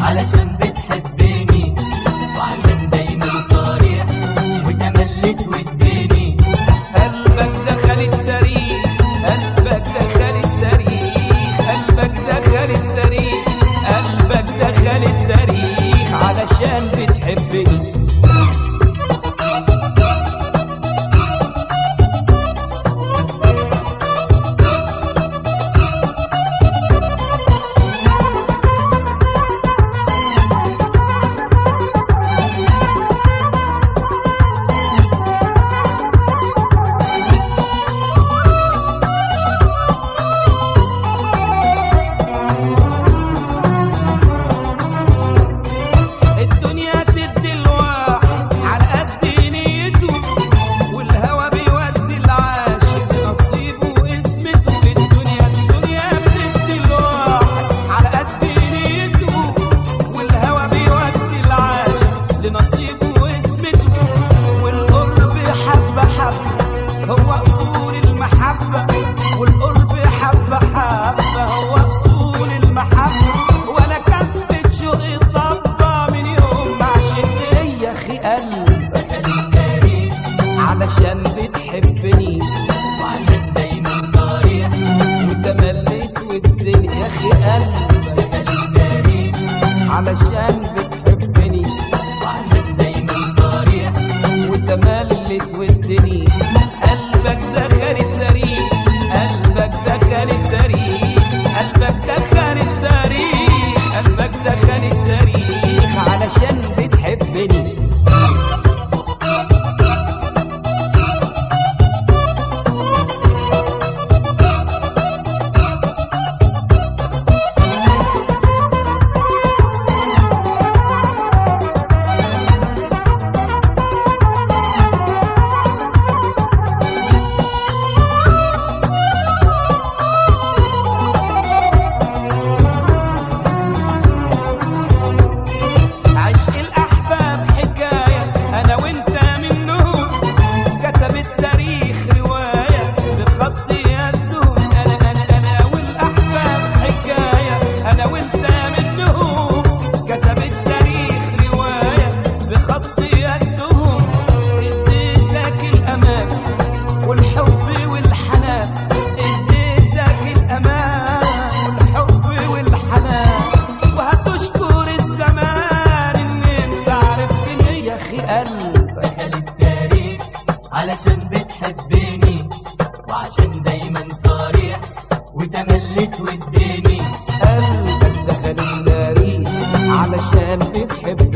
علشان بتحبني وعشان دايما صريح وتملت واديني قلبك دخل التاريخ قلبك دخل التاريخ قلبك دخل التاريخ قلبك دخل التاريخ علشان بتحبني الدنيا تدي الواحد على قد نيته والهوى بيودي العاشق نصيبه واسمته الدنيا الدنيا بتدي الواحد على قد نيته والهوى بيودي العاشق لنصيبه واسمته والقرب حبة حبة هو أصول المحبة والقرب حبة حبة هو أصول المحبة وأنا كفة شوقي طبة من يوم ما عشقت يا أخي قلبك التاريخ علشان بتحبني وعشان دايما صريح وتمليت والدنيا يا أخي قلبك التاريخ علشان بتحبني وعشان دايما صريح وتملت والدني قلبك دخل التاريخ قلبك دخل التاريخ قلبك دخل التاريخ قلبك دخل التاريخ علشان بتحبني عشق الأحباب حكاية أنا وأنت منهم كتب التاريخ رواية بخط يدهم أنا أنا أنا والأحباب حكاية أنا وأنت منهم كتب التاريخ رواية بخط يدهم اديتك الأمان والحب والحنان اديتك الأمان والحب والحنان وهتشكر الزمان ان انت عرفتني يا اخي قلبك التاريخ علشان بتحبني وعشان دايما صريح وتملت واديني قلبك دخل التاريخ علشان بتحبني